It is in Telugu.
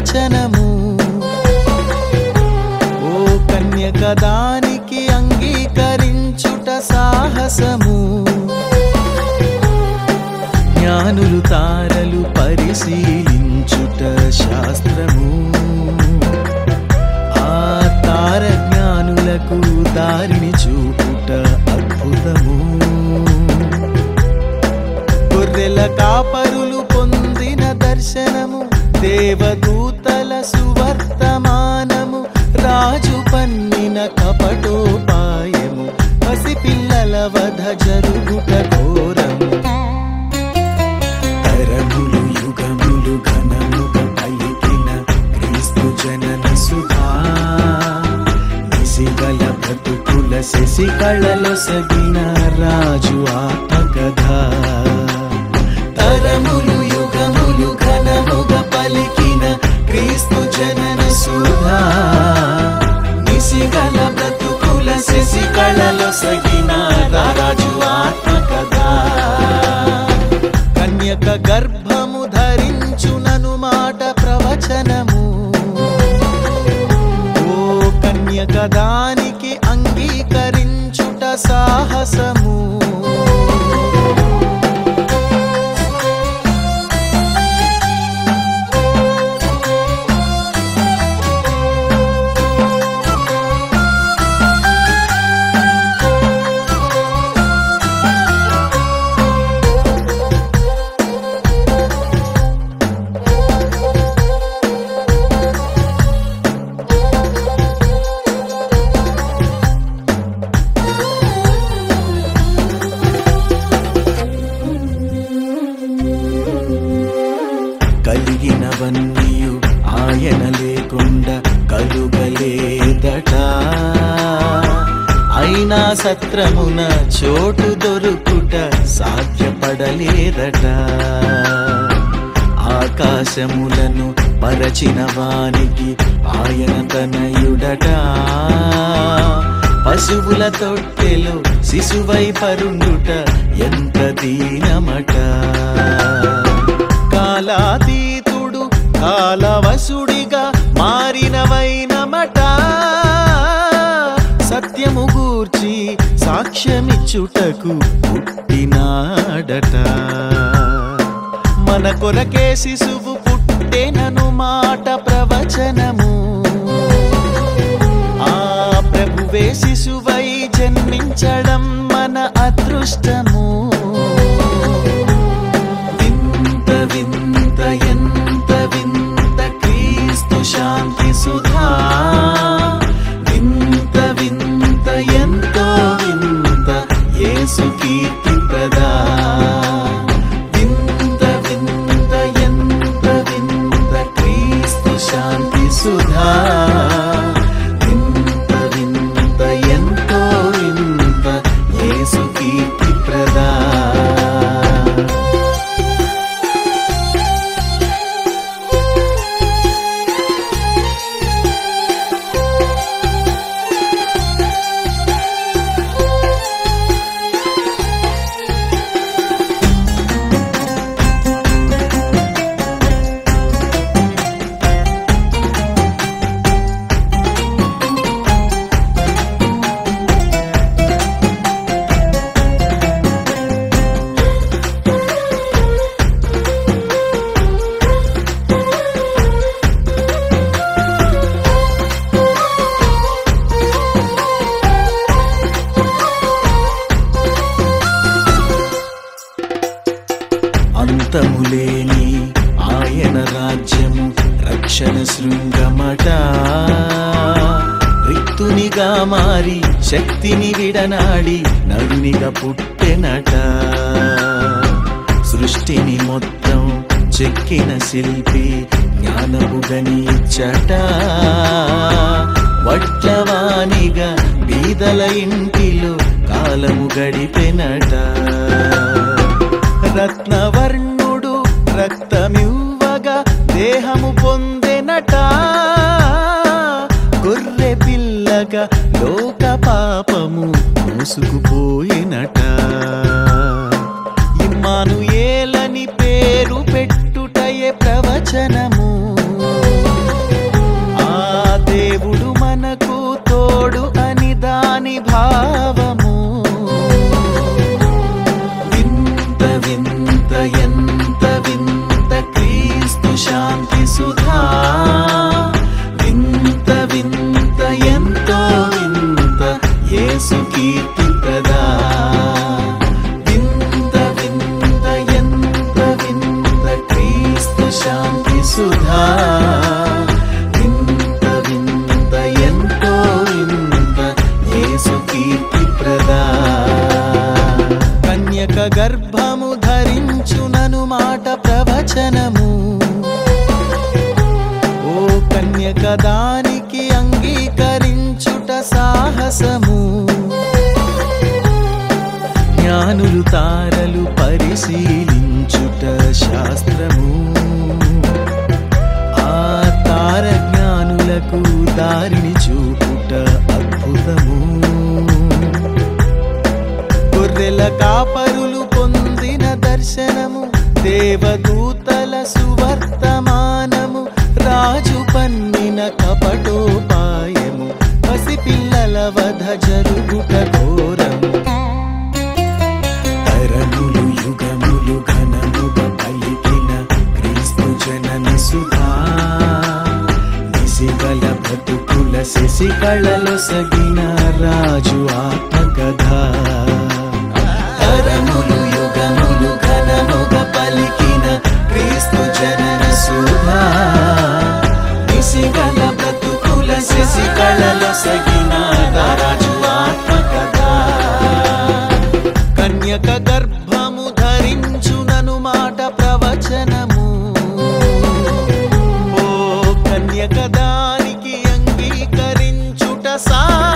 ప్రవచనము ఓ కన్యక దానికి అంగీకరించుట సాహసము జ్ఞానులు తారలు పరిశీలించుట శాస్త్రము ఆ తార జ్ఞానులకు దారిని చూపుట అద్భుతము గొర్రెల కాపరులు పొందిన దర్శనము దేవదూతల సువర్తమానము రాజు పన్నిన కపటోపాయము పసిపిల్లల వధ జరుగుట ఘోరము తరములు యుగములు ఘనముగా పలికిన క్రీస్తు జనన సుధా నిసిగల బ్రతుకుల శశికళలో సగిన రాజు ఆత్మకథ తరములు యుగములు ఘనముగా పలికిన క్రీస్తు జనన సుధా నిసిగల బ్రతుకుల శశికళలో సగిన రాజు ఆత్మకథ కన్యక గర్భము ధరించునను మాట ప్రవచనము ఓ కన్యక దానికి అంగీకరించుట సాహసము కలిగినవన్నీయు ఆయన లేకుండా కలుగలేదట అయినా సత్రమున చోటు దొరుకుట సాధ్యపడలేదట ఆకాశములను పరచిన వానికి ఆయన తనయుడట పశువుల తొట్టెలో శిశువై పరుండుట ఎంత దీనమట కాలాతీతుడు కాలవసుడిగా మారినవైనమట సత్యము గూర్చి సాక్ష్యమిచ్చుటకు పుట్టినాడట మన కొరకే శిశువు పుట్టెనను మాట ప్రవచనము ఆ ప్రభువే శిశువై జన్మించడం మన అదృష్టము వింత వింత ఎంత వింత క్రీస్తు శాంతి సుధా వింత వింత ఎంతో వింత యేసు కీర్తి ప్రదా వింత వింత ఎంత వింత క్రీస్తు శాంతి సుధా వింత వింత ఎంతో వింత యేసు కీర్తి ప్రదా అంతములేని ఆయన రాజ్యము రక్షణ శృంగమట రిక్తునిగా మారి శక్తిని విడనాడి నరునిగా పుట్టెనట సృష్టిని మొత్తం చెక్కిన శిల్పి జ్ఞానము గనిచ్చట వడ్లవానిగా బీదల ఇంటిలో కాలము గడిపెనట రత్నవర్ణుడు రక్తమివ్వగా దేహము పొందెనట గొర్రె పిల్లగా లోక పాపము మోసుకుపోయినట ఇమ్మాను ఏలని పేరు పెట్టుటయే ప్రవచనము శాంతి సుధా వింత వింత ఎంతో వింత యేసు కీర్తి ప్రదా కన్యక గర్భము ధరించునను మాట ప్రవచనము ఓ కన్యక దానికి అంగీకరించుట సాహసము జ్ఞానులు తారలు పరిశీలించుట శాస్త్రము ఆ తార జ్ఞానులకు దారిని చూపుట అద్భుతము గొర్రెల కాపరులు పొందిన దర్శనము దేవదూతల సువర్తమానము రాజు పన్నిన కపటోపాయము పసిపిల్లల వధ జరుగుట ఘోరము తరములు యుగములు ఘనముగ పలికిన క్రీస్తు జనన సుధా నిసిగల బ్రతుకుల శశికళలో సగిన రాజు ఆత్మకథ తరములు యుగములు ఘనముగ పలికిన క్రీస్తు జనన సుధా నిసిగల బ్రతుకుల శశికళలో సగిన రాజు ఆత్మకథ కన్యక గర్భము ధరించునను మాట ప్రవచనము ఓ కన్యక దానికి అంగీకరించుట సా